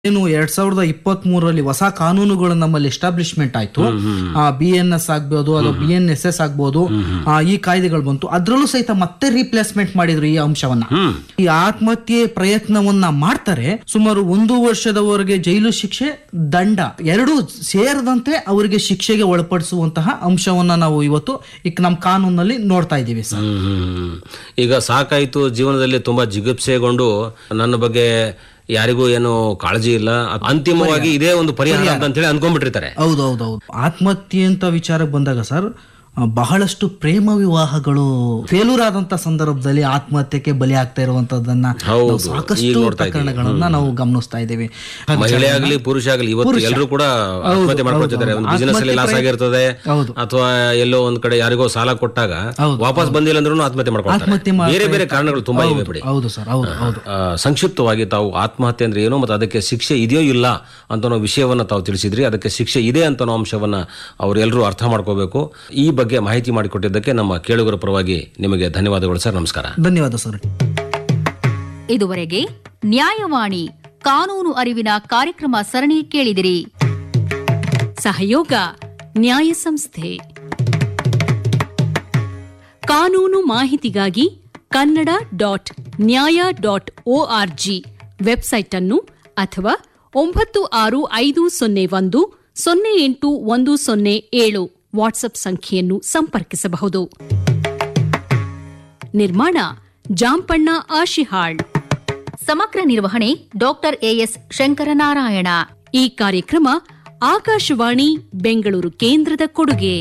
ಏನು ಎರಡ್ ಸಾವಿರದ ಇಪ್ಪತ್ತ್ ಮೂರರಲ್ಲಿ ಹೊಸ ಕಾನೂನುಗಳು ನಮ್ಮಲ್ಲಿ ಎಸ್ಟಾಬ್ಲಿಷ್ಮೆಂಟ್ ಆಯ್ತು ಬಿ ಎನ್ ಎಸ್ ಆಗ್ಬೋದು ಅಥವಾ ಬಿ ಎನ್ ಎಸ್ ಎಸ್ ಆಗ್ಬೋದು ಆ, ಈ ಕಾಯ್ದೆಗಳು ಬಂತು ಅದ್ರಲ್ಲೂ ಸಹಿತ ಮತ್ತೆ ರೀಪ್ಲೇಸ್ಮೆಂಟ್ ಮಾಡಿದ್ರು ಈ ಅಂಶವನ್ನ ಈ ಆತ್ಮಹತ್ಯೆ ಪ್ರಯತ್ನವನ್ನ ಮಾಡ್ತಾರೆ ಸುಮಾರು ಒಂದು ವರ್ಷದವರೆಗೆ ಜೈಲು ಶಿಕ್ಷೆ ದಂಡ ಎರಡೂ ಸೇರದಂತೆ ಅವರಿಗೆ ಶಿಕ್ಷೆಗೆ ಒಳಪಡಿಸುವಂತಹ ಅಂಶವನ್ನ ನಾವು ಇವತ್ತು ಈಗ ನಮ್ಮ ಕಾನೂನಲ್ಲಿ ನೋಡ್ತಾ ಇದ್ದೀವಿ ಸರ್ ಹ್ಮ್, ಹ್ಮ್, ಹ್ಮ್. ಈಗ ಸಾಕಾಯ್ತು ಜೀವನದಲ್ಲಿ ತುಂಬಾ ಜಿಗುಪ್ಸೆಗೊಂಡು ನನ್ನ ಬಗ್ಗೆ ಯಾರಿಗೂ ಏನು ಕಾಳಜಿ ಇಲ್ಲ ಅದ್ ಅಂತಿಮವಾಗಿ ಇದೇ ಒಂದು ಪರಿಹಾರ ಅಂತ ಹೇಳಿ ಅನ್ಕೊಂಡ್ಬಿಟ್ಟಿರ್ತಾರೆ ಹೌದು ಹೌದು ಹೌದು ಆತ್ಮಹತ್ಯೆ ಅಂತ ವಿಚಾರಕ್ಕೆ ಬಂದಾಗ ಸರ್ ಆ, ಬಹಳಷ್ಟು ಪ್ರೇಮ ವಿವಾಹಗಳು ಫೇಲ್ಯೂರ್ ಆದಂತ ಸಂದರ್ಭದಲ್ಲಿ ಆತ್ಮಹತ್ಯೆಗೆ ಬಲಿ ಆಗ್ತಾ ಇರುವಂತದನ್ನ ಹೌದು, ನಾವು ಈಗ ಸಾಕಷ್ಟು ನೋಡ್ತಾ ಇದ್ದೀವಿ. ಪ್ರಕರಣಗಳನ್ನ ನಾವು ಗಮನಿಸ್ತಾ ಇದ್ದೀವಿ ಮಹಿಳೆ ಆಗ್ಲಿ ಪುರುಷ ಆಗ್ಲಿ ಇವತ್ತು ಎಲ್ಲರೂ ಕೂಡ ಆತ್ಮಹತ್ಯೆ ಮಾಡ್ಕೊಳ್ತಿದ್ದಾರೆ ಒಂದು ಬಿಸಿನೆಸ್ ಅಲ್ಲಿ ಲಾಸ್ ಆಗಿರ್ತದೆ ಹೌದು. ಅಥವಾ ಎಲ್ಲೋ ಒಂದ್ ಕಡೆ ಯಾರಿಗೋ ಸಾಲ ಕೊಟ್ಟಾಗ ಹೌದು, ವಾಪಸ್ ಬಂದಿಲ್ಲ ಅಂದ್ರೂ ಆತ್ಮಹತ್ಯೆ ಮಾಡ್ಕೊಳ್ತಾರೆ ಆತ್ಮಹತ್ಯೆ ಮಾಡ್ತಾ ಬೇರೆ ಬೇರೆ ಕಾರಣಗಳು ತುಂಬಾ ಇವೆ ಬಿಡಿ ಹೌದು ಸರ್ ಹೌದು ಹೌದು ಆ, ಸಂಕ್ಷಿಪ್ತವಾಗಿ ತಾವು ಆತ್ಮಹತ್ಯೆ ಅಂದ್ರೆ ಏನು ಮತ್ತು ಅದಕ್ಕೆ ಶಿಕ್ಷೆ ಇದೆಯೋ ಇಲ್ಲ ಅಂತ ಅನ್ನೋ ವಿಷಯವನ್ನ ತಾವು ತಿಳಿಸಿದ್ರಿ ಅದಕ್ಕೆ ಶಿಕ್ಷೆ ಇದೆ ಅಂತ ಅನ್ನೋ ಅಂಶವನ್ನ ಅವರೆಲ್ಲರೂ ಅರ್ಥ ಮಾಡ್ಕೋಬೇಕು ಈ ಬಗ್ಗೆ ಮಾಹಿತಿ ಮಾಡಿಕೊಟ್ಟಿದ್ದಕ್ಕೆ ನಮ್ಮ ಕೇಳುಗರ ಪರವಾಗಿ ನಿಮಗೆ ಧನ್ಯವಾದಗಳು ಸರ್ ನಮಸ್ಕಾರ ಧನ್ಯವಾದ ಸರ್ ಇದುವರೆಗೆ ನ್ಯಾಯವಾಣಿ ಕಾನೂನು ಅರಿವಿನ ಕಾರ್ಯಕ್ರಮ ಸರಣಿ ಕೇಳಿದಿರಿ ಸಹಯೋಗ ನ್ಯಾಯ ಸಂಸ್ಥೆ ಕಾನೂನು ಮಾಹಿತಿಗಾಗಿ Kannada dot Nyaya dot ORG website ಅನ್ನು ಅಥವಾ ಒಂಬತ್ತು ಆರು ಐದು ಸೊನ್ನೆ ಒಂದು ಸೊನ್ನೆ ಎಂಟು ಒಂದು ಸೊನ್ನೆ ಏಳು ವಾಟ್ಸ್ಆಪ್ ಸಂಖ್ಯೆಯನ್ನು ಸಂಪರ್ಕಿಸಬಹುದು ನಿರ್ಮಾಣ ಜಾಂಪಣ್ಣ ಆಶಿಹಾಳ್ ಸಮಗ್ರ ನಿರ್ವಹಣೆ ಡಾಕ್ಟರ್ ಎಎಸ್ ಶಂಕರನಾರಾಯಣ ಈ ಕಾರ್ಯಕ್ರಮ ಆಕಾಶವಾಣಿ ಬೆಂಗಳೂರು ಕೇಂದ್ರದ ಕೊಡುಗೆ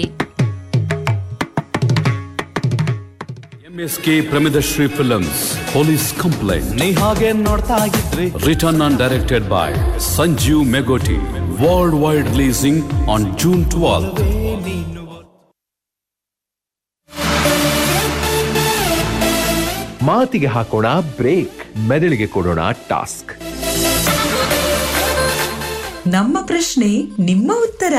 MSK Pramidashree films police complaint ನೀ ಹಾಗೆ ನೋಡ್ತಾ ಇದ್ರಿ written and directed by Sanjeev Megoti world wide releasing on June twelve ಮಾತಿಗೆ ಹಾಕೋಣ ಬ್ರೇಕ್ ಮೆದುಳಿಗೆ ಕೊಡೋಣ ಟಾಸ್ಕ್ ನಮ್ಮ ಪ್ರಶ್ನೆ ನಿಮ್ಮ ಉತ್ತರ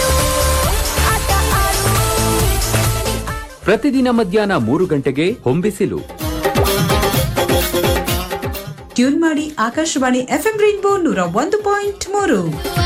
ಪ್ರತಿದಿನ ಮಧ್ಯಾಹ್ನ ಮೂರು ಗಂಟೆಗೆ ಹೊಂಬಿಸಿಲು ಟ್ಯೂನ್ ಮಾಡಿ ಆಕಾಶವಾಣಿ ಎಫ್ಎಂ ರೈನ್ಬೋ ನೂರ ಒಂದು ಪಾಯಿಂಟ್ ಮೂರು